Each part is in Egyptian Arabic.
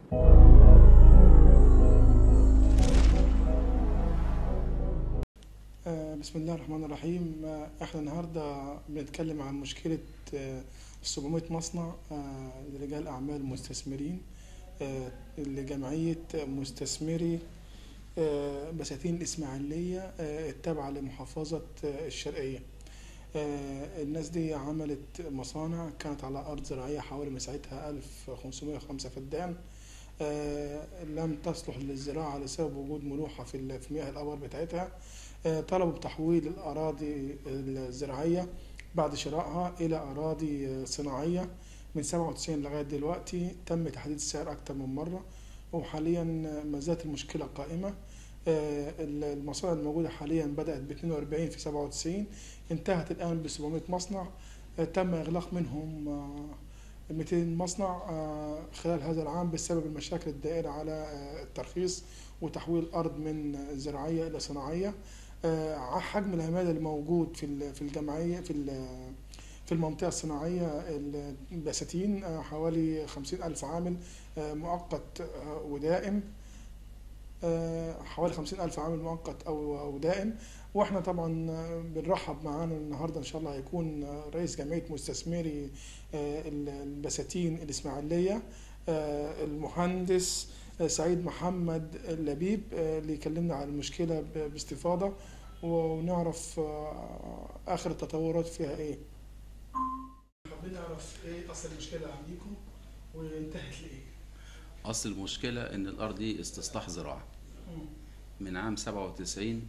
آه، بسم الله الرحمن الرحيم آه، احنا النهارده بنتكلم عن مشكلة آه، 700 مصنع آه، لرجال أعمال مستثمرين آه، لجمعية مستثمري آه، بساتين الإسماعيلية آه، التابعة لمحافظة آه، الشرقية آه، الناس دي عملت مصانع كانت على أرض زراعية حوالي مساحتها 1505 فدان آه، لم تصلح للزراعة لسبب وجود ملوحة في ال- في مياه الآبار بتاعتها آه، طلبوا بتحويل الأراضي الزراعية بعد شرائها إلى أراضي آه، صناعية من 97 لغاية دلوقتي تم تحديد السعر أكتر من مرة وحاليا ما زالت المشكلة قائمة آه، المصانع الموجودة حاليا بدأت ب 42 في 97 انتهت الآن ب 700 مصنع آه، تم إغلاق منهم آه، 200 مصنع آه، خلال هذا العام بسبب المشاكل الدائرة على آه، الترخيص وتحويل الأرض من زراعية إلى صناعية آه، حجم العمالة الموجود في ال- في الجمعية في ال- في المنطقة الصناعية البساتين آه، حوالي خمسين ألف عامل آه، مؤقت آه، ودائم آه، حوالي خمسين ألف عامل مؤقت أو أو دائم وإحنا طبعا آه، بنرحب معانا النهاردة إن شاء الله هيكون آه، رئيس جمعية مستثمري آه، البساتين الإسماعيلية آه، المهندس آه، سعيد محمد لبيب آه، اللي يكلمنا عن المشكلة ب- باستفاضة ونعرف آه، آخر التطورات فيها إيه حابين نعرف إيه أصل المشكلة عندكم وانتهت لإيه أصل المشكلة إن الأرض دي استصلاح زراعي من عام 97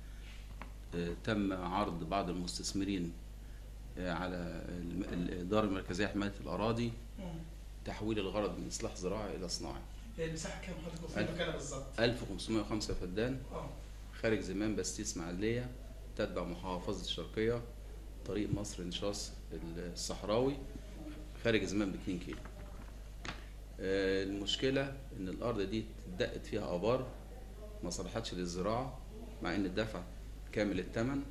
آه، تم عرض بعض المستثمرين آه، على الم- الإدارة المركزية لحماية الأراضي تحويل الغرض من إصلاح زراعي إلى صناعي هي المساحة كام حضرتك في ألف. المكان بالظبط؟ 1505 فدان اه خارج زمان بستي إسماعيلية تتبع محافظة الشرقية طريق مصر نشاص الصحراوي خارج زمان ب 2 كيلو آه، المشكلة إن الأرض دي اتدقت فيها آبار ما صلحتش للزراعة مع إن الدفع كامل الثمن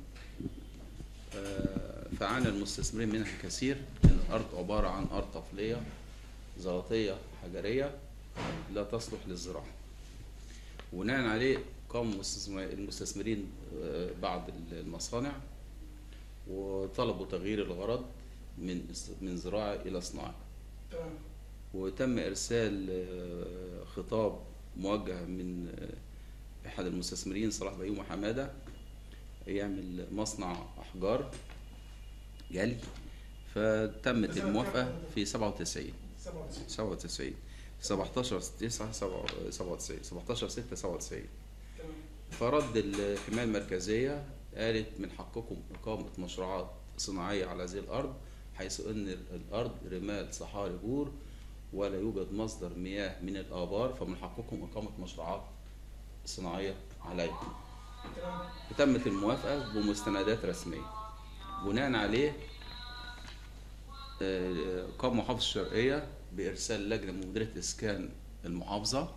آه، فعانى المستثمرين منها كثير إن الأرض عبارة عن أرض طفلية زلطية حجرية لا تصلح للزراعة وبناء عليه قام المستثمر- المستثمرين آه، بعض المصانع وطلبوا تغيير الغرض من است- من زراعي إلى صناعي تمام وتم إرسال آه، خطاب موجه من آه، أحد المستثمرين صلاح بيوم حمادة يعمل مصنع أحجار جلي فتمت بس أنا الموافقة كام- في 97 97 97 17 9 97 17 6 97 تمام فرد الحماية المركزية قالت من حقكم إقامة مشروعات صناعية على هذه الأرض حيث أن الأرض رمال صحاري بور ولا يوجد مصدر مياه من الآبار فمن حقكم إقامة مشروعات صناعية عليها تمام وتمت الموافقة بمستندات رسمية بناء عليه آه، قام محافظ الشرقية بإرسال لجنة من مديرية إسكان المحافظة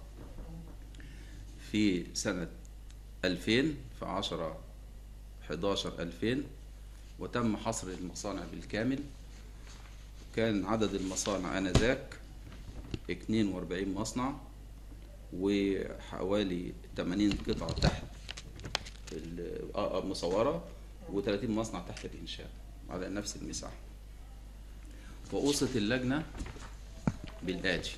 في سنة 2000 في 10 11 2000 وتم حصر المصانع بالكامل كان عدد المصانع آنذاك 42 مصنع وحوالي 80 قطعة تحت ال- آه، آه، مصورة و30 مصنع تحت الإنشاء على نفس المساحة وأوصت اللجنة بالآتي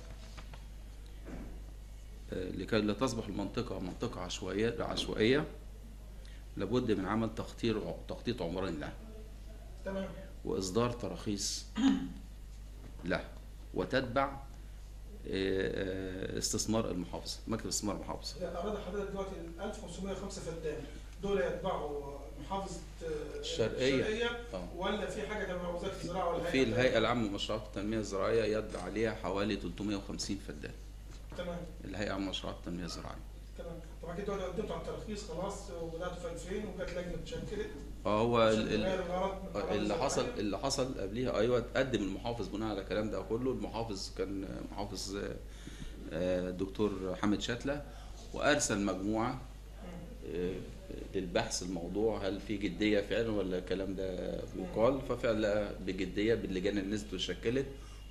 آه، لكي لا تصبح المنطقة منطقة عشوائية عشوائية لابد من عمل تخطيط تخطيط عمراني لها تمام وإصدار تراخيص له وتتبع آه، آه، استثمار المحافظة مكتب استثمار المحافظة هي الأراضي حضرتك دلوقتي ال 1505 فدان دول يتبعوا محافظة آه، الشرقية. آه. ولا في حاجة تبع وزارة الزراعة ولا في الهيئة العامة لمشروعات التنمية الزراعية يتبع عليها حوالي 350 فدان تمام الهيئة العامة لمشروعات التنمية الزراعية تمام طبعا كده دلوقتي قدمتوا على الترخيص خلاص وبدأتوا في 2000 وجت لجنة اتشكلت اه هو عشان ال- ال- تغير الغرض من الأراضي اللي الزراعية. حصل اللي حصل قبليها ايوه تقدم المحافظ بناء على الكلام ده كله المحافظ كان محافظ آه، آه، دكتور حامد شتله وارسل مجموعه آه، للبحث الموضوع هل في جديه فعلا ولا الكلام ده بيقال ففعلا بجديه باللجان اللي نزلت وشكلت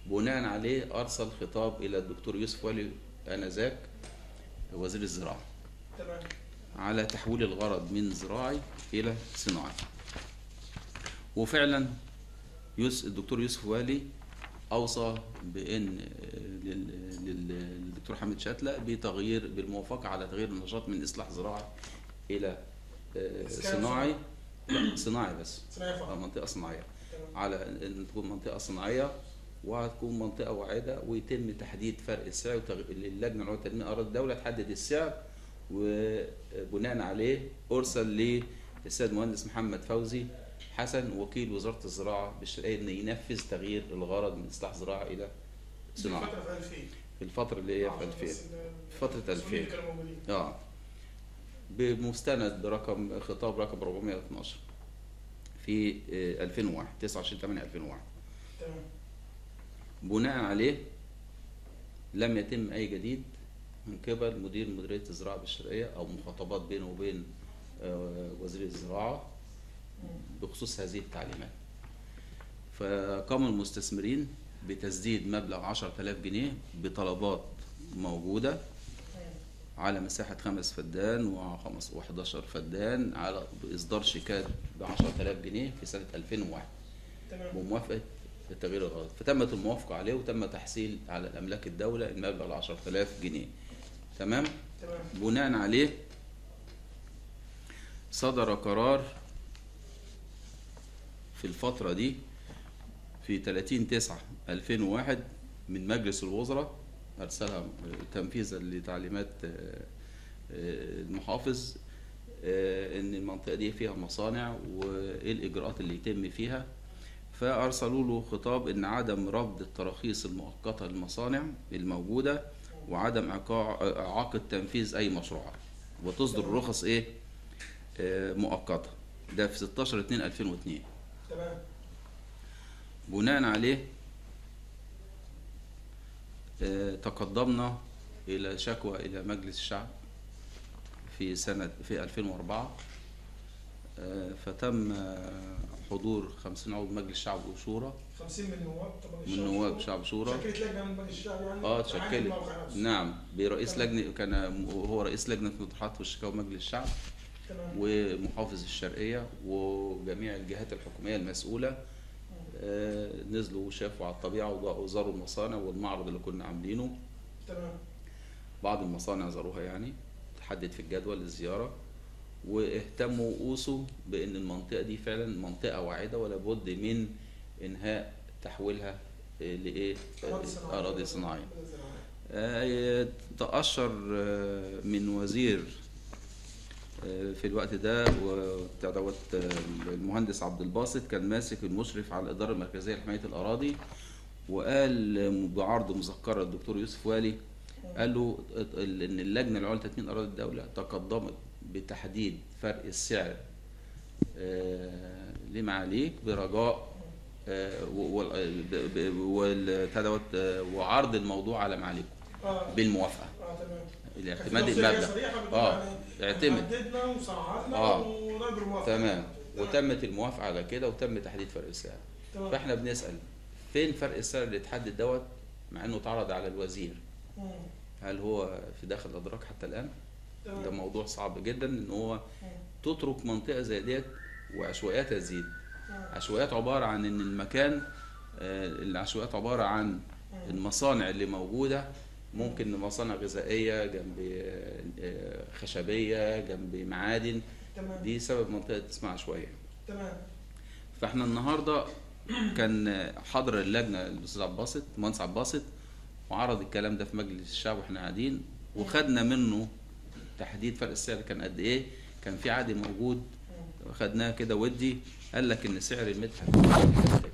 بناء عليه ارسل خطاب الى الدكتور يوسف ولي انذاك وزير الزراعه تمام على تحويل الغرض من زراعي الى صناعي وفعلا يوس الدكتور يوسف والي اوصى بان لل- لل- للدكتور حميد شاتله بتغيير بالموافقه على تغيير النشاط من اصلاح زراعي الى آه، إسكان صناعي لا صناعي بس صناعي آه، فقط منطقه صناعيه تمام على ان تكون منطقه صناعيه وهتكون منطقه واعده ويتم تحديد فرق السعر وتغ- اللجنه العليا لتنميه اراضي الدوله تحدد السعر وبناء عليه ارسل للسيد مهندس محمد فوزي حسن وكيل وزاره الزراعه بالشرقيه ان ينفذ تغيير الغرض من اصلاح زراعي الى صناعه فترة في 2000 في الفتره اللي هي في 2000 فترة 2000. كانوا موجودين اه بمستند برقم خطاب رقم 412 في آه، 2001 29 8 2001 تمام بناء عليه لم يتم اي جديد من قبل مدير مديريه الزراعه بالشرقيه او مخاطبات بينه وبين آه، وزير الزراعه بخصوص هذه التعليمات فقام المستثمرين بتسديد مبلغ 10000 جنيه بطلبات موجوده على مساحة خمس فدان وخمس و11 فدان على إصدار شيكات ب 10000 جنيه في سنة 2001 تمام بموافقة تغيير الغرض فتمت الموافقة عليه وتم تحصيل على الأملاك الدولة المبلغ 10000 جنيه تمام تمام بناء عليه صدر قرار في الفترة دي في 30 9 2001 من مجلس الوزراء أرسلها تنفيذا لتعليمات آه، آه، المحافظ آه، إن المنطقة دي فيها مصانع وإيه الإجراءات اللي يتم فيها فأرسلوا له خطاب إن عدم رفض التراخيص المؤقتة للمصانع الموجودة وعدم إيقاع- إعاقة تنفيذ أي مشروعات وتصدر الرخص إيه آه، مؤقتة ده في 16 2 2002 تمام بناء عليه آه، تقدمنا إلى شكوى إلى مجلس الشعب في سنة في 2004 آه، فتم آه، حضور 50 عضو مجلس شعب وشورى 50 من نواب طبعا من الشعب نواب شورى. شعب شورى شكلت لجنه من مجلس الشعب يعني اه تعامل اتشكلت مع الوقع نفسه. نعم برئيس تمام. لجنة كان هو رئيس لجنة المطروحات والشكاوى مجلس الشعب تمام ومحافظ الشرقية وجميع الجهات الحكومية المسؤولة آه، نزلوا وشافوا على الطبيعة وزاروا المصانع والمعرض اللي كنا عاملينه تمام بعض المصانع زاروها يعني تحدد في الجدول الزيارة واهتموا وقوسوا بأن المنطقة دي فعلا منطقة واعدة ولا بد من إنهاء تحويلها آه، لإيه؟ أراضي صناعية. أراضي صناعية أراضي صناعية. آه، تأشر آه، من وزير آه، في الوقت ده وبتاع دوت آه، المهندس عبد الباسط كان ماسك المشرف على الإدارة المركزية لحماية الأراضي وقال آه، بعرض مذكرة الدكتور يوسف والي قال له ال- إن اللجنة العليا لتأمين أراضي الدولة تقدمت بتحديد فرق السعر آه، لمعاليك برجاء آه، و- وال- ب- ب- وال- بتاع دوت، آه، وعرض الموضوع على معاليكم اه بالموافقة اه تمام الاعتماد كانت توصية المبلغ صريحة بتقول اه يعني اعتمد حددنا وصعدنا آه. ونقدر موافقة تمام وتمت الموافقة على كده وتم تحديد فرق السعر تمام فاحنا بنسأل فين فرق السعر اللي اتحدد دوت مع انه اتعرض على الوزير مم. هل هو في داخل الادراك حتى الان ده تمام موضوع صعب جدا ان هو مم. تترك منطقة زي ديت وعشوائياتها تزيد مم. عشوائيات عبارة عن ان المكان آه، العشوائيات عبارة عن المصانع اللي موجودة ممكن مصانع غذائية جنب آه، آه، خشبية جنب معادن تمام دي سبب منطقة اسمها عشوائية تمام فاحنا النهارده كان حضر اللجنه الاستاذ عباسط المهندس عباسط وعرض الكلام ده في مجلس الشعب واحنا قاعدين وخدنا منه تحديد فرق السعر كان قد ايه كان في عادي موجود خدناه كده ودي قال لك ان سعر المتر هيكون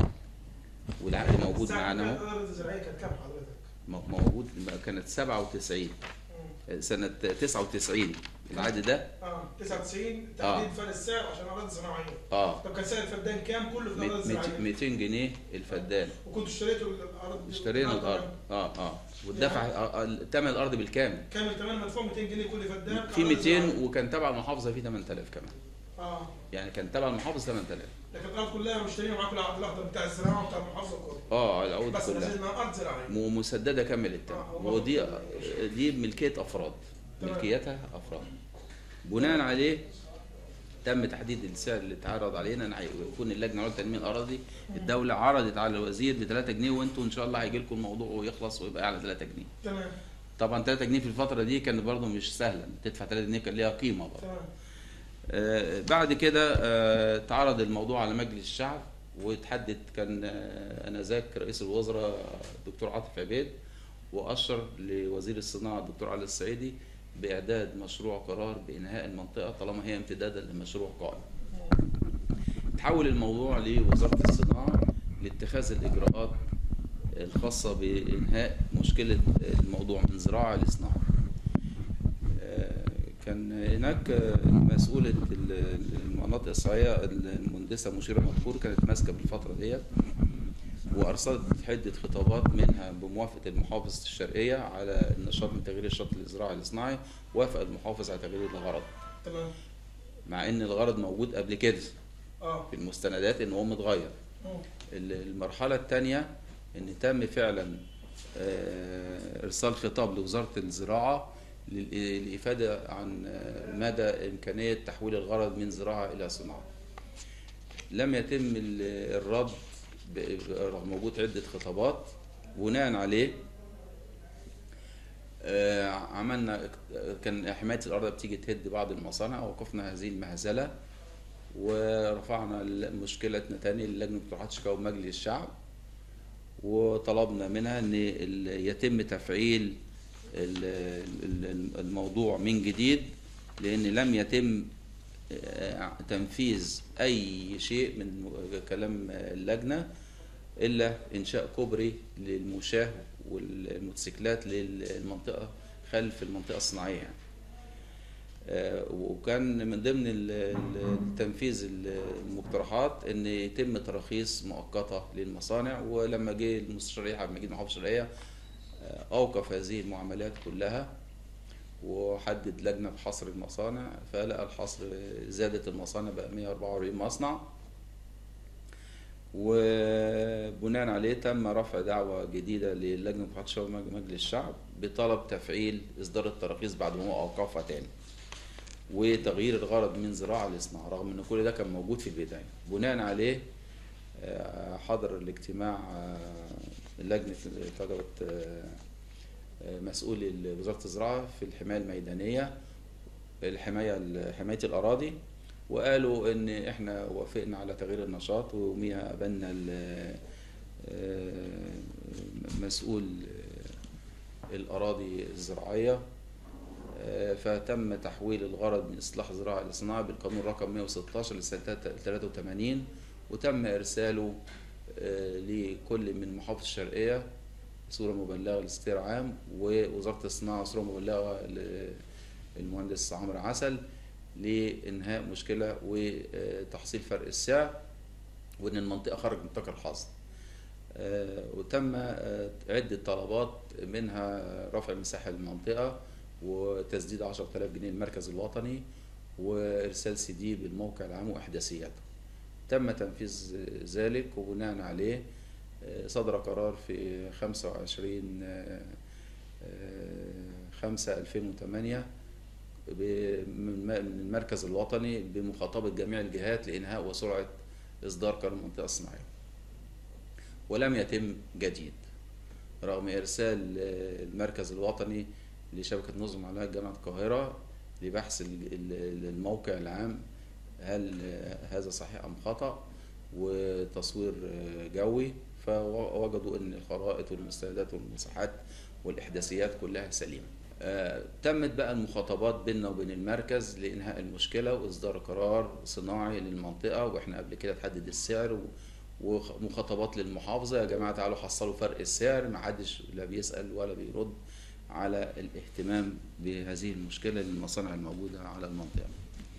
والعقد موجود الساعة معانا كانت اهو الأراضي الزراعية كانت كام حضرتك؟ م- موجود كانت 97 مم. سنه 99 العقد ده اه 99 تحديد فرق السعر عشان اراضي صناعيه اه طب كان سعر الفدان كام كله في الاراضي 200 الزراعيه 200 جنيه الفدان وكنتوا اشتريتوا الارض اشترينا الارض اه اه والدفع آه، آه، ثمن الارض بالكامل كامل تمام مدفوع 200 جنيه كل فدان في أراضي 200 زراعية. وكان تبع المحافظه في 8000 كمان اه يعني كان تبع المحافظ 8000 لكن الارض كلها مشتريها معاكم العقد الاخضر بتاع الزراعه وبتاع المحافظه كله اه على العقود بس كلها لازم ارض زراعيه م- مسدده كامل التمن آه، هو ودي مفروض دي ملكيه افراد تمام. ملكيتها افراد بناء عليه تم تحديد السعر اللي اتعرض علينا ان هيكون اللجنه على تنميه الاراضي الدوله عرضت على الوزير ب 3 جنيه وانتوا ان شاء الله هيجي لكم الموضوع ويخلص ويبقى على 3 جنيه تمام طبعا 3 جنيه في الفتره دي كانت برضه مش سهله تدفع 3 جنيه كان ليها قيمه برضه تمام آه، بعد كده آه، اتعرض الموضوع على مجلس الشعب وتحدد كان آه، انذاك رئيس الوزراء الدكتور عاطف عبيد واشر لوزير الصناعه الدكتور علي الصعيدي باعداد مشروع قرار بانهاء المنطقه طالما هي امتدادا لمشروع قائم. تحول الموضوع لوزاره الصناعه لاتخاذ الاجراءات الخاصه بانهاء مشكله الموضوع من زراعه لصناعه. آه، كان هناك آه، مسؤولة ال- المناطق الصحية المهندسة مشيرة مذكور كانت ماسكة بالفترة ديت وأرسلت عدة خطابات منها بموافقة المحافظ الشرقية على النشاط من تغيير الشط الزراعي الصناعي وافق المحافظ على تغيير الغرض تمام مع إن الغرض موجود قبل كده اه في المستندات إن هو متغير مم. ال- المرحلة الثانية إن تم فعلا آه، إرسال خطاب لوزارة الزراعة لل- للإفادة عن آه، مدى إمكانية تحويل الغرض من زراعة إلى صناعة. لم يتم ال- الرد ب- رغم وجود عدة خطابات بناء عليه آه، عملنا كان حماية الأرض بتيجي تهد بعض المصانع وقفنا هذه المهزلة ورفعنا مشكلتنا تاني للجنة اقتراحات شكاوى مجلس الشعب وطلبنا منها ان ال- يتم تفعيل ال- ال- الموضوع من جديد لان لم يتم آه، تنفيذ اي شيء من كلام اللجنه الا انشاء كوبري للمشاه والموتوسيكلات للمنطقه خلف المنطقه الصناعيه يعني. آه، وكان من ضمن ال- ال- التنفيذ المقترحات ان يتم تراخيص مؤقته للمصانع ولما جه المستشار يحيى عبد المجيد محافظ الشرقيه آه، اوقف هذه المعاملات كلها وحدد لجنه بحصر المصانع فلقى الحصر زادت المصانع بقى 144 مصنع وبناء عليه تم رفع دعوة جديدة للجنة مكافحة شباب مجلس الشعب بطلب تفعيل إصدار التراخيص بعد ما هو أوقفها تاني وتغيير الغرض من زراعة لصناعة رغم إن كل ده كان موجود في البداية بناء عليه آه، حضر الاجتماع آه، لجنة طلبت آه، آه، مسؤولي وزارة الزراعة في الحماية الميدانية الحماية حماية الأراضي وقالوا ان احنا وافقنا على تغيير النشاط ويوميها قابلنا ال- آه، مسؤول الاراضي الزراعيه آه، فتم تحويل الغرض من اصلاح زراعي لصناعه بالقانون رقم 116 لسنه 83 وتم ارساله آه، لكل من محافظه الشرقيه صوره مبلغه لاستير عام ووزاره الصناعه صوره مبلغه للمهندس عمرو عسل لانهاء مشكله وتحصيل فرق السعر وان المنطقه خرج من نطاق الحظر آه، وتم آه، عدة طلبات منها رفع مساحة المنطقة وتسديد 10000 جنيه للمركز الوطني وإرسال سي دي بالموقع العام وإحداثياته تم تنفيذ ذلك وبناء عليه آه، صدر قرار في 25 آه، آه، 5 2008 ب- من من المركز الوطني بمخاطبة جميع الجهات لإنهاء وسرعة إصدار قانون المنطقة الصناعية ولم يتم جديد رغم إرسال آه، المركز الوطني لشبكة نظم معلومات جامعة القاهرة لبحث ال- ال- الموقع العام هل آه، هذا صحيح أم خطأ وتصوير آه، جوي فوجدوا أن الخرائط والمستندات والمساحات والإحداثيات كلها سليمة آه، تمت بقى المخاطبات بيننا وبين المركز لإنهاء المشكلة وإصدار قرار صناعي للمنطقة وإحنا قبل كده تحدد السعر و- ومخاطبات للمحافظة يا جماعة تعالوا حصلوا فرق السعر ما حدش لا بيسأل ولا بيرد على الاهتمام بهذه المشكلة للمصانع الموجودة على المنطقة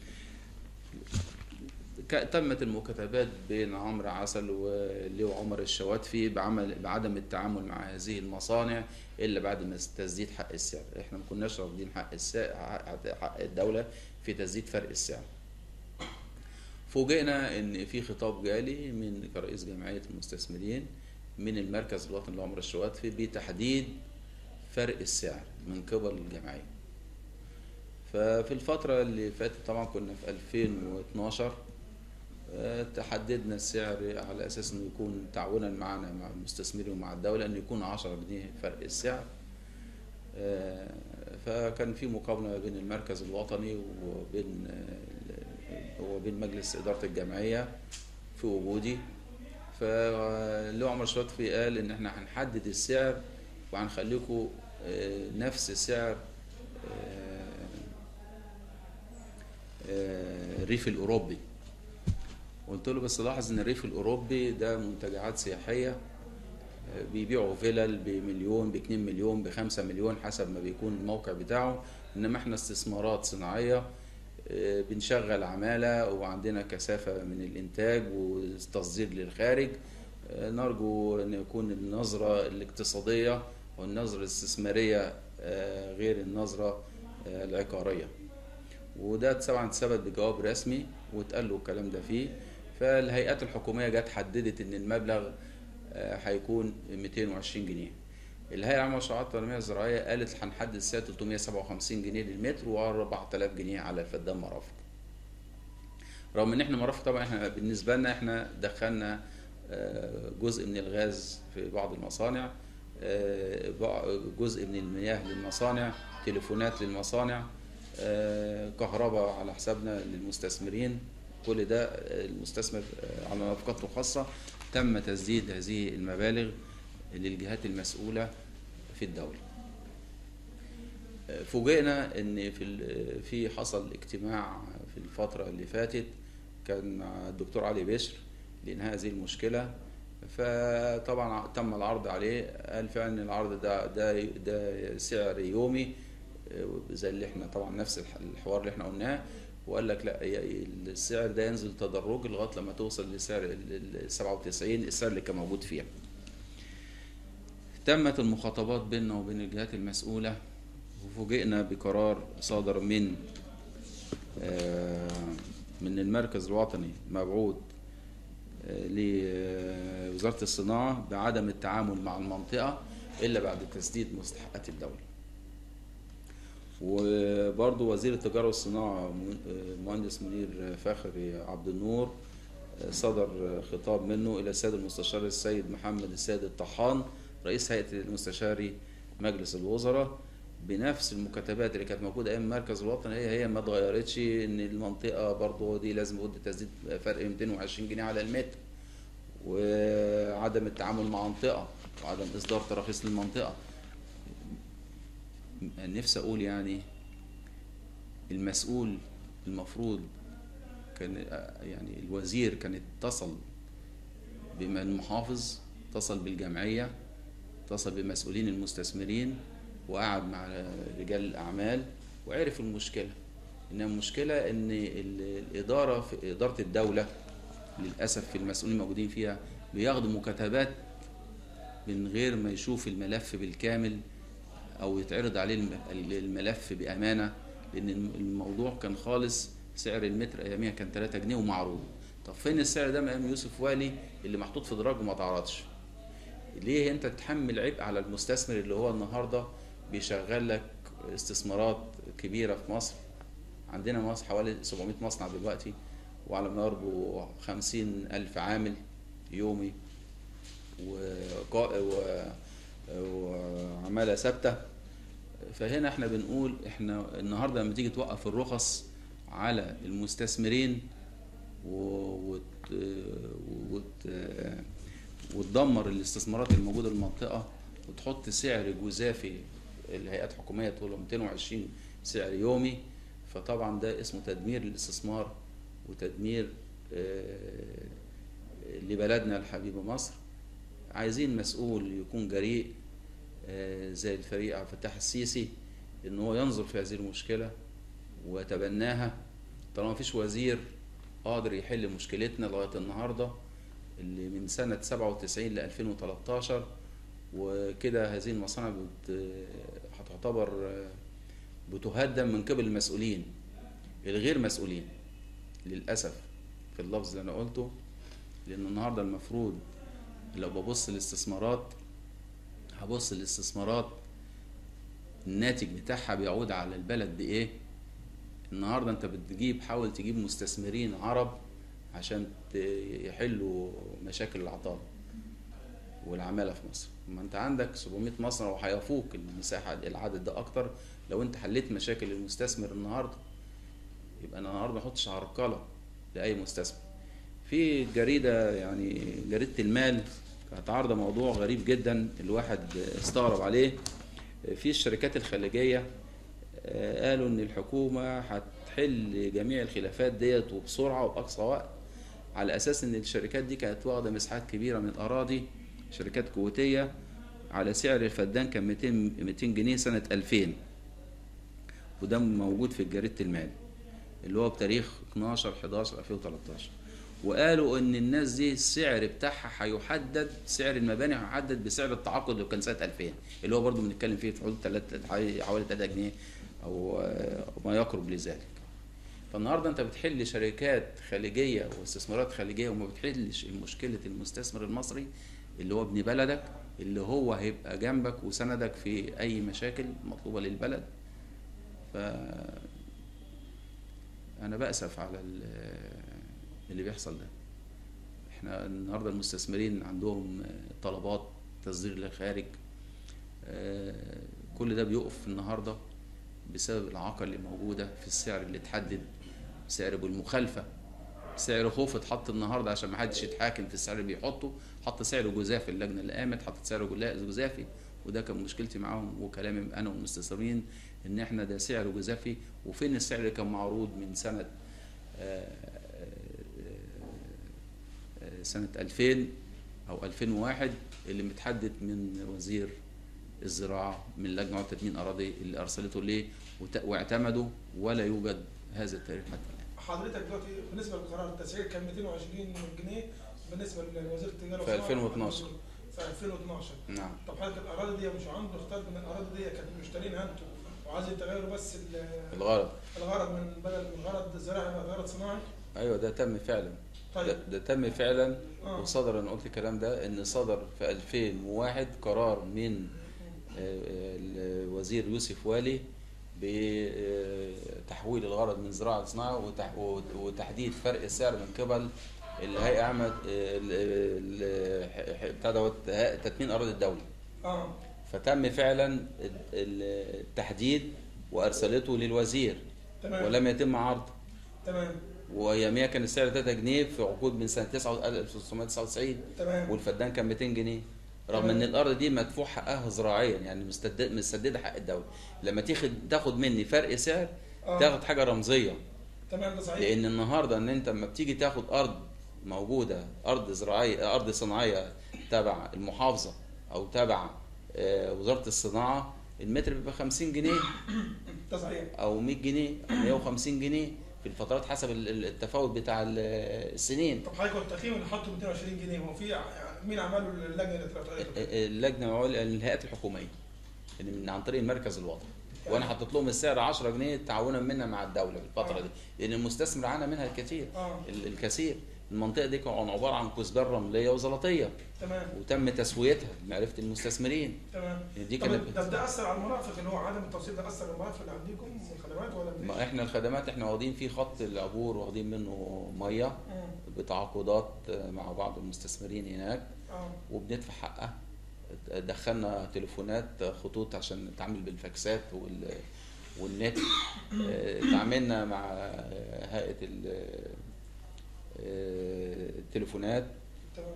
ك- تمت المكاتبات بين عمرو عسل وليو عمر الشواتفي بعمل بعدم التعامل مع هذه المصانع الا بعد ما تسديد حق السعر احنا ما كناش رافضين حق السعر حق الدوله في تسديد فرق السعر فوجئنا ان في خطاب جالي من كرئيس جمعيه المستثمرين من المركز الوطني لعمر الشواتفي بتحديد فرق السعر من قبل الجمعيه ففي الفتره اللي فاتت طبعا كنا في 2012 آه، تحددنا السعر على اساس انه يكون تعاونا معنا مع المستثمرين ومع الدوله انه يكون 10 جنيه فرق السعر آه، فكان في مقابله بين المركز الوطني وبين آه، وبين مجلس اداره الجمعيه في وجودي فاللي عمر شرطفي قال ان احنا هنحدد السعر وهنخليكم آه، نفس سعر آه، آه، الريف الاوروبي قلت له بس لاحظ ان الريف الاوروبي ده منتجعات سياحيه آه، بيبيعوا فيلل بمليون باتنين مليون بخمسة مليون حسب ما بيكون الموقع بتاعه انما احنا استثمارات صناعيه آه، بنشغل عماله وعندنا كثافه من الانتاج وتصدير للخارج آه، نرجو ان يكون النظره الاقتصاديه والنظره الاستثماريه آه، غير النظره آه، العقاريه وده طبعا اتثبت بجواب رسمي واتقال له الكلام ده فيه فالهيئات الحكوميه جت حددت ان المبلغ آه، هيكون 220 جنيه الهيئه العامه للمشروعات التنميه الزراعيه قالت هنحدد السعر 357 جنيه للمتر و4000 جنيه على الفدان مرافق رغم ان احنا مرافق طبعا احنا بالنسبه لنا احنا دخلنا آه، جزء من الغاز في بعض المصانع آه، بع- جزء من المياه للمصانع تليفونات للمصانع آه، كهرباء على حسابنا للمستثمرين كل ده آه، المستثمر آه، على نفقاته الخاصة تم تسديد هذه المبالغ للجهات المسؤولة في الدولة آه، فوجئنا ان في ال- في حصل اجتماع في الفترة اللي فاتت كان مع الدكتور علي بشر لإنهاء هذه المشكلة فطبعا تم العرض عليه قال فعلا العرض ده ده ده سعر يومي آه، زي اللي احنا طبعا نفس الح- الحوار اللي احنا قلناه وقال لك لا ي- السعر ده ينزل تدرجي لغايه لما توصل لسعر ال- ال 97 السعر اللي كان موجود فيها. تمت المخاطبات بيننا وبين الجهات المسؤوله وفوجئنا بقرار صادر من آه، من المركز الوطني مبعوث آه، لوزارة الصناعة بعدم التعامل مع المنطقة إلا بعد تسديد مستحقات الدولة وبرضه وزير التجارة والصناعة م- آه، مهندس منير فخري عبد النور آه، صدر خطاب منه إلى السيد المستشار السيد محمد السيد الطحان رئيس هيئة المستشاري مجلس الوزراء بنفس المكاتبات اللي كانت موجوده ايام المركز الوطني هي هي ما اتغيرتش ان المنطقه برضه دي لازم يكون تسديد فرق 220 جنيه على المتر وعدم التعامل مع منطقه وعدم اصدار تراخيص للمنطقه نفسي اقول يعني المسؤول المفروض كان يعني الوزير كان اتصل بالمحافظ اتصل بالجمعيه اتصل بمسؤولين المستثمرين وقعد مع رجال الاعمال وعرف المشكله ان المشكله ان ال- الاداره في اداره الدوله للاسف في المسؤولين الموجودين فيها بياخدوا مكاتبات من غير ما يشوف الملف بالكامل او يتعرض عليه الم- الملف بامانه لان الموضوع كان خالص سعر المتر اياميها كان 3 جنيه ومعروض طب فين السعر ده من ايام يوسف والي اللي محطوط في دراج وما تعرضش ليه انت تحمل عبء على المستثمر اللي هو النهارده بيشغل لك استثمارات كبيره في مصر عندنا مصر حوالي 700 مصنع دلوقتي وعلى ما يربو 50 ألف عامل يومي وقا- و- وعمالة ثابتة فهنا احنا بنقول احنا النهارده لما تيجي توقف الرخص على المستثمرين و- وت... وت... وتدمر الاستثمارات الموجوده في المنطقه وتحط سعر جزافي الهيئات الحكوميه تقول 220 سعر يومي فطبعا ده اسمه تدمير للاستثمار وتدمير آه، لبلدنا الحبيبه مصر عايزين مسؤول يكون جريء آه، زي الفريق عبد الفتاح السيسي ان هو ينظر في هذه المشكله ويتبناها طالما مفيش وزير قادر يحل مشكلتنا لغايه النهارده اللي من سنه 97 ل 2013 وكده هذه المصانع بت... هتعتبر آه، بتهدم من قبل المسؤولين الغير مسؤولين للاسف في اللفظ اللي انا قلته لان النهارده المفروض لو ببص الاستثمارات هبص الاستثمارات الناتج بتاعها بيعود على البلد بايه النهارده انت بتجيب حاول تجيب مستثمرين عرب عشان ت- يحلوا مشاكل العطاء والعماله في مصر ما انت عندك 700 مصنع وهيفوق المساحه دي- العدد ده اكتر لو انت حليت مشاكل المستثمر النهارده يبقى انا النهارده ما احطش عرقله لاي مستثمر في جريده يعني جريده المال كانت عارضه موضوع غريب جدا الواحد استغرب عليه في الشركات الخليجيه آه، قالوا ان الحكومه هتحل جميع الخلافات ديت وبسرعه وباقصى وقت على اساس ان الشركات دي كانت واخده مساحات كبيره من الاراضي شركات كويتيه على سعر الفدان كان 200 200 جنيه سنه 2000 وده موجود في جريده المال اللي هو بتاريخ 12 11 2013 وقالوا ان الناس دي السعر بتاعها هيحدد سعر المباني هيحدد بسعر التعاقد اللي كان سنه 2000 اللي هو برضو بنتكلم فيه في حدود 3 حوالي 3 جنيه او آه، ما يقرب لذلك فالنهارده انت بتحل شركات خليجيه واستثمارات خليجيه وما بتحلش مشكله المستثمر المصري اللي هو ابن بلدك اللي هو هيبقى جنبك وسندك في اي مشاكل مطلوبه للبلد ف انا بأسف على ال- اللي بيحصل ده احنا النهارده المستثمرين عندهم طلبات تصدير للخارج آه، كل ده بيقف النهارده بسبب الإعاقة اللي موجودة في السعر اللي اتحدد سعر بالمخالفة سعر خوف اتحط النهارده عشان ما حدش يتحاكم في السعر اللي بيحطه حط سعر جزافي اللجنة اللي قامت حطت سعر جلا- جزافي وده كان مشكلتي معاهم وكلامي انا والمستثمرين ان احنا ده سعر جزافي وفين السعر اللي كان معروض من سنة آه، آه، سنة 2000 أو 2001 اللي متحدد من وزير الزراعة من لجنة تدمين أراضي اللي أرسلته ليه وت- واعتمدوا ولا يوجد هذا التاريخ حتى الآن حضرتك دلوقتي بالنسبه لقرار التسعير كان 220 جنيه بالنسبه لوزير التجاره في والصناعة 2012. في 2012 نعم طب حضرتك الاراضي دي مش عنده اختار من الاراضي دي كانت مشترينها انتوا وعايزين تغيروا بس ال- الغرض الغرض من بدل من غرض زراعي يبقى غرض صناعي أيوه ده تم فعلا ده, طيب ده تم فعلا اه وصدر أنا قلت الكلام ده إن صدر في 2001 قرار من آه، الوزير يوسف والي بتحويل الغرض من زراعة لصناعة وتح- وتحديد فرق السعر من قبل الهيئة عامة ال- ال- بتاع دوت هيئة تتمين أراضي الدولة اه فتم فعلا ال- ال- التحديد وأرسلته للوزير تمام ولم يتم عرضه تمام وأياميها كان السعر 3 جنيه في عقود من سنة 1999 تمام والفدان كان 200 جنيه رغم ان الارض دي مدفوع حقها زراعيا يعني مستد- مستسدده حق الدوله لما تاخد تاخد مني فرق سعر اه تاخد حاجه رمزيه تمام ده صحيح لان النهارده ان انت لما بتيجي تاخد ارض موجوده ارض زراعيه ارض صناعيه تبع المحافظه او تبع آه، وزاره الصناعه المتر بيبقى 50 جنيه ده صحيح او 100 جنيه او 150 جنيه في الفترات حسب ال- ال- التفاوت بتاع ال- السنين طب حضرتك التقييم اللي حطه 220 جنيه هو في ع- مين عمله اللجنه اللي اترفعت اللجنه العليا الهيئات الحكوميه اللي من عن طريق المركز الوطني وانا حطيت لهم السعر 10 جنيه تعاونا منا مع الدوله في الفتره دي لان المستثمر عانى منها الكثير اه ال- الكثير المنطقه دي كانت عباره عن كثبان رمليه وزلطيه تمام وتم تسويتها لمعرفه المستثمرين تمام دي طب كانت ده ده اثر على المرافق اللي هو عدم التوصيل ده اثر على المرافق اللي عندكم من الخدمات ولا من ما احنا الخدمات احنا واخدين فيه خط العبور واخدين منه ميه مم. بتعاقدات مع بعض المستثمرين هناك اه وبندفع حقها دخلنا تليفونات خطوط عشان نتعامل بالفاكسات وال والنت آه، تعاملنا مع هيئة ال- آه، التليفونات تمام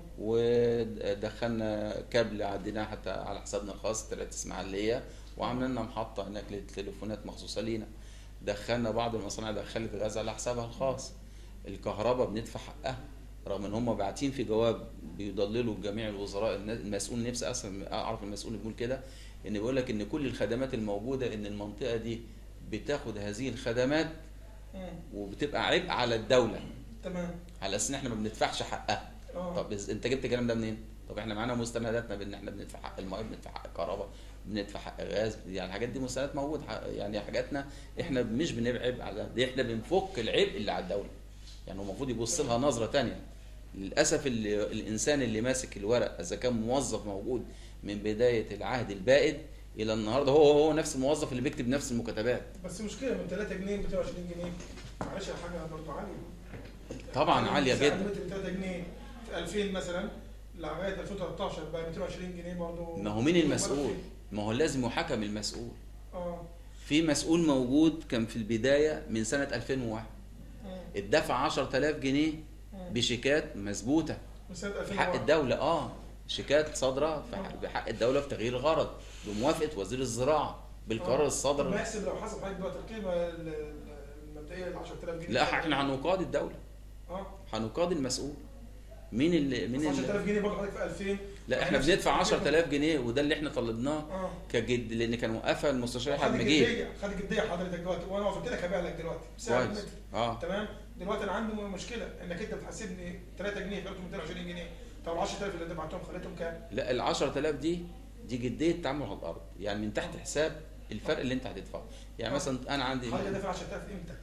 ودخلنا كابل عديناه حتى على حسابنا الخاص طلعت اسماعيلية وعملنا لنا محطة هناك للتليفونات مخصوصة لينا دخلنا بعض المصانع دخلت غاز على حسابها الخاص الكهرباء بندفع حقها رغم ان هم باعتين في جواب بيضللوا جميع الوزراء النا- المسؤول نفسي اصلا اعرف المسؤول بيقول كده ان بيقول لك ان كل الخدمات الموجوده ان المنطقه دي بتاخد هذه الخدمات مم. وبتبقى عبء على الدوله تمام على اساس ان احنا ما بندفعش حقها اه طب إز- انت جبت الكلام ده منين؟ طب احنا معانا مستنداتنا بان احنا بندفع حق الميه بندفع حق الكهرباء بندفع حق غاز يعني الحاجات دي مستندات موجوده ح- يعني حاجاتنا احنا مش بنبعب على دي احنا بنفك العبء اللي على الدوله يعني هو المفروض يبص لها نظره تانية للاسف اللي الانسان اللي ماسك الورق اذا كان موظف موجود من بدايه العهد البائد الى النهارده هو هو نفس الموظف اللي بيكتب نفس المكاتبات بس مشكله من 3 جنيه ل 220 جنيه معلش حاجه برضه عاليه طبعا عاليه سعر جدا المتر ب 3 جنيه في 2000 مثلا لغايه 2013 بقى 220 جنيه برضه ما هو مين المسؤول ما هو لازم يحكم المسؤول اه في مسؤول موجود كان في البدايه من سنه 2001 مم. اتدفع 10000 جنيه مم. بشيكات مثبوته من سنه في 2001 حق الدولة اه شيكات صادرة في حق- بحق الدولة في تغيير الغرض بموافقة وزير الزراعة بالقرار ما الصادر يحسب لو حسب حضرتك دلوقتي القيمه ال- ال- المبدئيه ل 10000 جنيه لا احنا هنقاضي الدولة اه هنقاضي المسؤول مين اللي مين بس اللي 10000 جنيه برضه حضرتك في 2000 لا احنا نفس بندفع القيمة. 10000 جنيه وده اللي احنا طلبناه اه كجد لان كان موقفها المستشار احمد خد مجيد الجديه خد الجديه حضرتك دلوقتي وانا وافقت لك هبيع لك دلوقتي بسعر كويس المتر اه تمام دلوقتي انا عندي مشكله انك انت بتحاسبني 3 جنيه خليتهم 220 جنيه طب ال 10000 اللي دفعتهم خليتهم كام؟ لا ال 10000 دي دي جدية تعامل على الارض يعني من تحت حساب الفرق اللي انت هتدفعه يعني آه. مثلا انا عندي حضرتك دافع 10000 امتى؟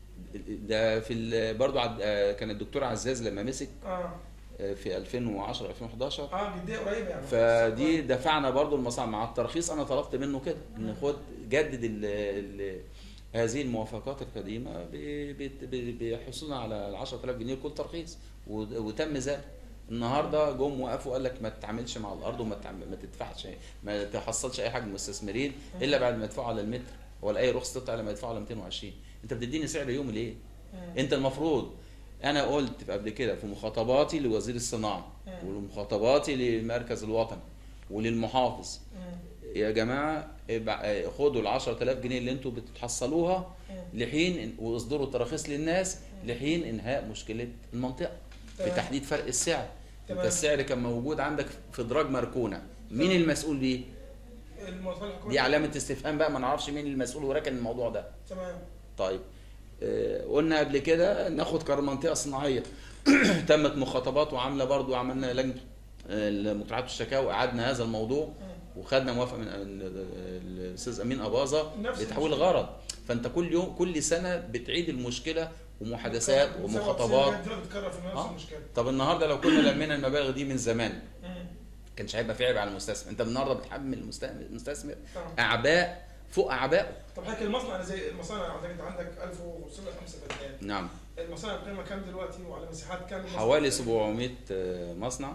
ده في ال- برضو عد- آه، كان الدكتور عزاز لما مسك اه آه، في 2010 2011 اه جديه قريبه يعني فدي دفعنا برضو المصانع مع الترخيص انا طلبت منه كده ان خد جدد ال ال هذه الموافقات القديمه ب- بت- ب- بحصولنا على ال 10000 جنيه كل ترخيص و- وتم ذلك النهارده جم وقفوا قال لك ما تتعاملش مع الارض وما تتعامل- ما تدفعش ما تحصلش اي حاجه من المستثمرين الا بعد ما يدفعوا على المتر ولا اي رخصه تطلع لما يدفعوا على 220 انت بتديني سعر يومي ليه؟ مم. انت المفروض انا قلت قبل كده في مخاطباتي لوزير الصناعه مم. ومخاطباتي للمركز الوطني وللمحافظ مم. يا جماعه ابع- خدوا ال 10000 جنيه اللي انتوا بتحصلوها مم. لحين واصدروا تراخيص للناس لحين انهاء مشكله المنطقه في تمام. تحديد فرق السعر انت تمام. السعر كان موجود عندك في ادراج مركونه مين تمام. المسؤول بيه المصالح الحكوميه دي علامه استفهام بقى ما نعرفش مين المسؤول وراكن الموضوع ده تمام طيب آه، قلنا قبل كده ناخد قرار منطقه صناعيه تمت مخاطبات وعامله برضو عملنا لجنه آه، المقترحات والشكاوى قعدنا هذا الموضوع مم. وخدنا موافقه من ال- الاستاذ امين اباظه نفس لتحويل المشكلة. غرض فانت كل يوم كل سنه بتعيد المشكله ومحادثات بتكرر- ومخاطبات بتكرر- بتكرر في نفس آه. المشكله طب النهارده لو كنا لمينا المبالغ دي من زمان مم. كانش هيبقى في عيب على المستثمر انت النهارده بتحمل المست- المستثمر آه. اعباء فوق اعبائه طب حضرتك المصنع أنا زي المصانع عندك انت عندك 1505 فدان نعم المصانع بقيمه كام دلوقتي وعلى مساحات كام المصنع؟ حوالي 700 مصنع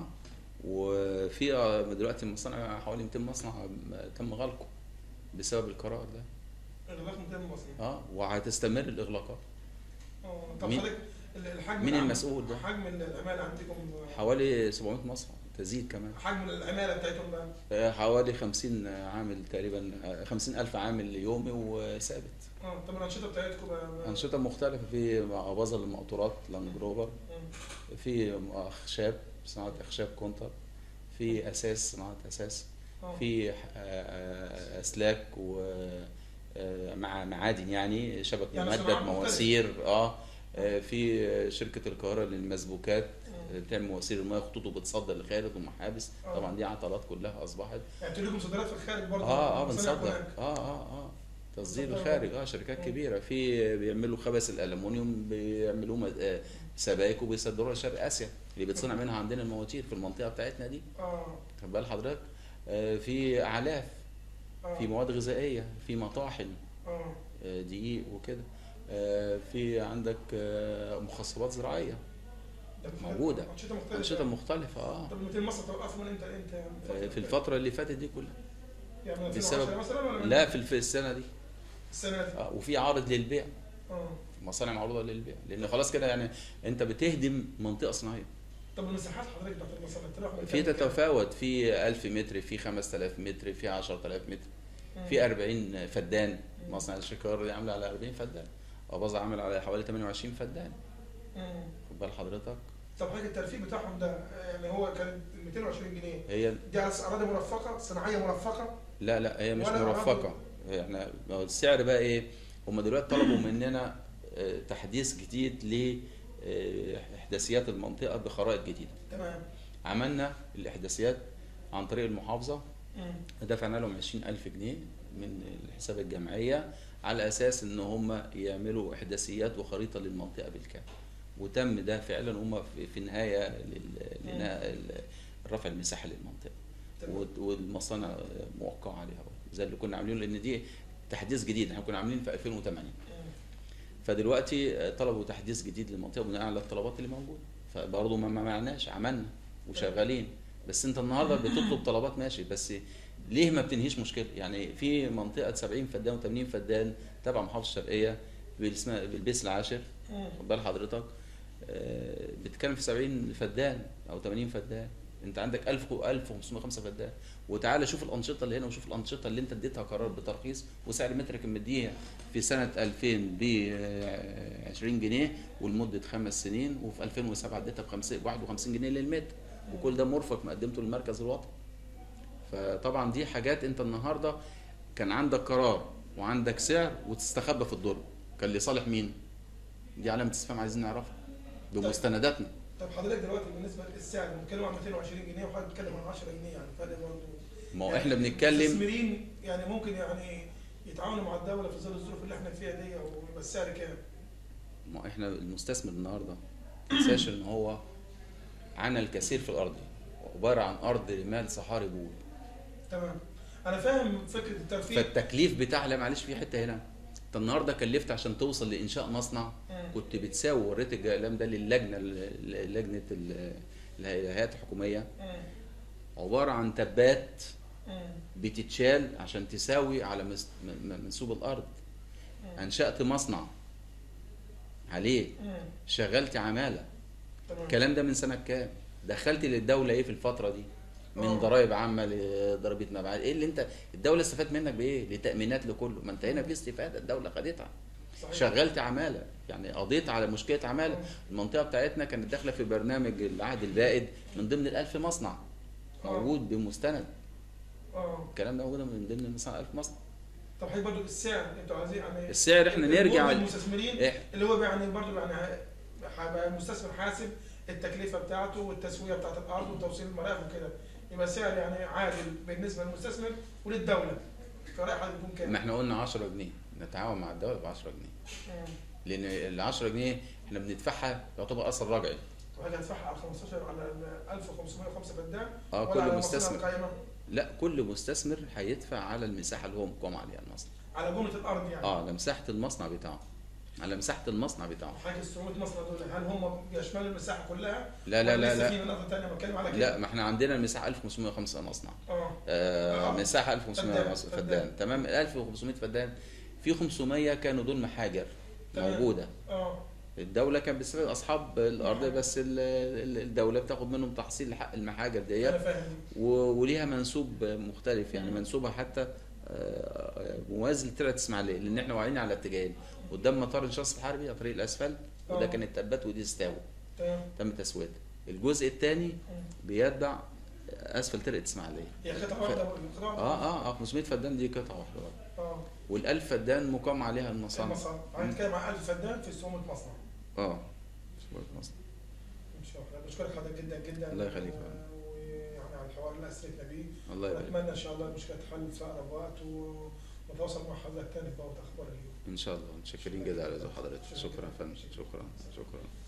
وفي دلوقتي المصانع حوالي 200 مصنع تم غلقه بسبب القرار ده اغلاق 200 مصنع اه وهتستمر الاغلاقات اه طب مين- حضرتك ال- الحجم مين العام- المسؤول ده؟ حجم العماله عندكم حوالي 700 مصنع تزيد كمان حجم العماله بتاعتهم بقى آه، حوالي 50 عامل تقريبا آه، 50 ألف عامل يومي وثابت اه طب الانشطه بتاعتكم بقى أنشطة مختلفة في أباظة للمقطورات لاند روفر مم. في أخشاب صناعة أخشاب كونتر في أساس صناعة أساس اه في آه، آه، أسلاك و آه، مع معادن يعني شبك يعني ممدد صناعات مختلفة. مواسير اه آه، في شركة القاهرة للمسبوكات مم. آه، بتعمل مواسير المياه خطوط وبتصدر لخارج ومحابس آه. طبعا دي عطلات كلها أصبحت يعني انتوا لكم صادرات في الخارج برضه اه اه مصانع بنصدر هناك. اه اه اه تصدير بتصدر الخارج اه شركات مم. كبيره في بيعملوا خبز الالومنيوم بيعملوا مز- آه، سبائك وبيصدروها لشرق اسيا اللي بيتصنع منها عندنا المواتير في المنطقه بتاعتنا دي اه خد بال حضرتك آه، في اعلاف اه في مواد غذائيه في مطاحن اه آه، دقيق وكده آه، في عندك آه، مخصبات زراعيه ده بت- موجودة. انشطه مختلفه انشطه مختلفه اه طب 200 مصنع توقفوا من امتى امتى يعني آه، في الفتره اللي فاتت دي كلها يعني من بسبب- 2010 مثلا ولا من لا في الف- السنه دي السنه دي آه، وفي عارض للبيع اه مصانع معروضه للبيع لان خلاص كده يعني انت بتهدم منطقه صناعيه طب المساحات حضرتك بتاعت المصانع تروح من في كام لكام؟ تتفاوت في 1000 متر في 5000 متر في 10000 متر مم. في 40 فدان مصنع الشكار دي عامله على 40 فدان اباظه عامل على حوالي 28 فدان مم. خد بال حضرتك طب حضرتك الترفيه بتاعهم ده يعني هو كان 220 جنيه هي دي على اراضي مرفقه صناعيه مرفقه لا لا هي مش ولا مرفقه احنا ما هو السعر بقى ايه هم دلوقتي طلبوا مننا آه، تحديث جديد لاحداثيات المنطقه بخرائط جديده تمام عملنا الاحداثيات عن طريق المحافظه مم. دفعنا لهم 20000 جنيه من الحساب الجمعية على أساس إن هم يعملوا إحداثيات وخريطة للمنطقة بالكامل وتم ده فعلا هم في- في النهايه لل- لنا- ال- رفع المساحه للمنطقه تمام. وت- والمصانع موقعه عليها زي اللي كنا عاملينه لان دي تحديث جديد احنا كنا عاملين في 2008 فدلوقتي طلبوا تحديث جديد للمنطقه بناء على الطلبات اللي موجوده فبرضه ما ما معناش عملنا وشغالين بس انت النهارده بتطلب طلبات ماشي بس ليه ما بتنهيش مشكله يعني في منطقه 70 فدان و80 فدان تبع محافظه الشرقيه اسمها بالبيس العاشر خد بال حضرتك آه، بتتكلم في 70 فدان او 80 فدان انت عندك 1000 و 1505 فدان وتعالى شوف الانشطه اللي هنا وشوف الانشطه اللي انت اديتها قرار بترخيص وسعر متر كان مديها في سنه 2000 ب 20 جنيه ولمده خمس سنين وفي 2007 اديتها ب 51 جنيه للمتر وكل ده مرفق مقدمته للمركز الوطني فطبعا دي حاجات انت النهارده كان عندك قرار وعندك سعر وتستخبى في الدرج كان لصالح مين؟ دي علامه استفهام عايزين نعرفها بمستنداتنا طب حضرتك دلوقتي بالنسبه للسعر بنتكلم عن 220 جنيه وحضرتك بتتكلم عن 10 جنيه يعني فرق برضه ما هو يعني احنا بنتكلم المستثمرين يعني ممكن يعني يتعاونوا مع الدوله في ظل الظروف اللي احنا فيها دي ويبقى السعر كام؟ ما احنا المستثمر النهارده ما تنساش ان هو عانى الكثير في الارض عباره عن ارض رمال صحاري بول تمام انا فاهم فكره الترفيه فالتكليف بتاع لا معلش في حته هنا انت النهارده كلفت عشان توصل لانشاء مصنع مم. كنت بتساوي وريت الكلام ده للجنه ل- لجنه ال- الهيئات الحكوميه مم. عباره عن تبات مم. بتتشال عشان تساوي على مس- م- م- منسوب الارض انشات مصنع عليه مم. شغلت عماله تمام الكلام ده من سنه كام دخلت للدوله ايه في الفتره دي من آه. ضرائب عامه لضريبه مبيعات ايه اللي انت الدوله استفادت منك بايه لتامينات لكله ما انت هنا في استفاده الدوله خدتها صحيح. شغلت عماله يعني قضيت على مشكله عماله آه. المنطقه بتاعتنا كانت داخله في برنامج العهد البائد من ضمن الألف مصنع آه. موجود بمستند اه الكلام ده موجود من ضمن المصنع 1000 مصنع طب حضرتك برضه السعر انتوا عايزين يعني السعر احنا نرجع جهد المستثمرين إح- اللي هو يعني برضه يعني هيبقى المستثمر حاسب التكلفه بتاعته والتسويه بتاعت الارض وتوصيل المرافق وكده يبقى سعر يعني عادل بالنسبه للمستثمر وللدوله فرأي حضرتك يكون كام؟ ما احنا قلنا 10 جنيه نتعاون مع الدوله ب 10 جنيه مم. لان ال 10 جنيه احنا بندفعها يعتبر اثر رجعي وحاجه هتدفعها على 15 على ال 1505 فدان اه ولا كل على المصانع مستثمر القائمه لا كل مستثمر هيدفع على المساحه اللي هو مقام عليها المصنع على جمله الارض يعني اه على مساحه المصنع بتاعه على مساحه المصنع بتاعه حاجه ال 700 مصنع دول هل هم يشملوا المساحه كلها؟ لا لا ولا لا لسه لا في مناطق ثانيه بتكلم على كده؟ لا ما احنا عندنا المساحه 1505 مصنع اه آه آه. مساحه 1500 فدان، مص- فدان. فدان تمام ال 1500 فدان في 500 كانوا دول محاجر تمام. موجوده اه الدوله كانت بتستفيد اصحاب الارض بس ال- ال- الدوله بتاخد منهم تحصيل حق المحاجر انا ديت فاهم و- وليها منسوب مختلف يعني مم. منسوبها حتى آه، موازي لترعه اسماعيليه لان احنا واعيين على اتجاهين قدام مطار الشاص الحربي على طريق الاسفلت وده آه. كان التبات ودي استاوى تمام تم تسويتها الجزء الثاني مم. بيتبع اسفل ترعه اسماعيليه هي قطعه واحده برضه قطعه واحده اه اه اه 500 فدان دي قطعه واحده برضه. اه وال1000 فدان مقام عليها المصانع المصانع هنتكلم عن 1000 فدان في 700 مصنع اه شوية مصانع. ان شاء الله بشكرك حضرتك جدا جدا الله يخليك. و- ويعني على الحوار اللي اسرتنا بيه الله يبارك ونتمنى ان شاء الله المشكله تحل في اقرب وقت و- ونتواصل مع حضرتك تاني في بوابه اخبار اليوم ان شاء الله متشكرين جدا على ذوق حضرتك شكرا يا فندم شكرا شكرا